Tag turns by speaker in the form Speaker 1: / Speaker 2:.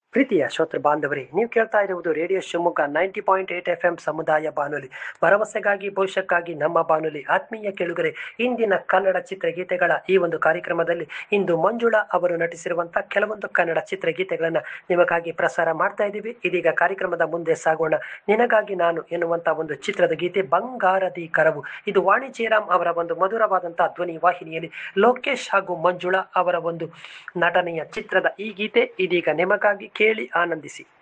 Speaker 1: ಪ್ರೀತಿಯ ಶ್ರೋತೃ ಬಾಂಧವರೇ ನೀವು ಕೇಳ್ತಾ ಇರುವುದು radio Shivamogga ninety point eight F M ಸಮುದಾಯ ಬಾನುಲಿ ಭರವಸೆಗಾಗಿ ಭವಿಷ್ಯಕ್ಕಾಗಿ ನಮ್ಮ ಬಾನುಲಿ ಆತ್ಮೀಯ ಕೇಳುಗರೆ ಇಂದಿನ ಕನ್ನಡ ಚಿತ್ರಗೀತೆಗಳ ಈ ಒಂದು ಕಾರ್ಯಕ್ರಮದಲ್ಲಿ ಇಂದು ಮಂಜುಳಾ ಅವರು ನಟಿಸಿರುವಂತಹ ಕೆಲವೊಂದು ಕನ್ನಡ ಚಿತ್ರಗೀತೆಗಳನ್ನು ನಿಮಗಾಗಿ ಪ್ರಸಾರ ಮಾಡ್ತಾ ಇದ್ದೀವಿ ಇದೀಗ ಕಾರ್ಯಕ್ರಮದ ಮುಂದೆ ಸಾಗೋಣ ನಿನಗಾಗಿ ನಾನು ಎನ್ನುವಂತ ಒಂದು ಚಿತ್ರದ ಗೀತೆ ಬಂಗಾರದಿ ಕರವು ಇದು ವಾಣಿ ಜಯರಾಮ್ ಅವರ ಒಂದು ಮಧುರವಾದಂತಹ ಧ್ವನಿ ವಾಹಿನಿಯಲ್ಲಿ ಲೋಕೇಶ್ ಹಾಗೂ ಮಂಜುಳಾ ಅವರ ಒಂದು ನಟನೆಯ ಚಿತ್ರದ ಈ ಗೀತೆ ಇದೀಗ ನಿಮಗಾಗಿ ಕೇಳಿ ಆನಂದಿಸಿ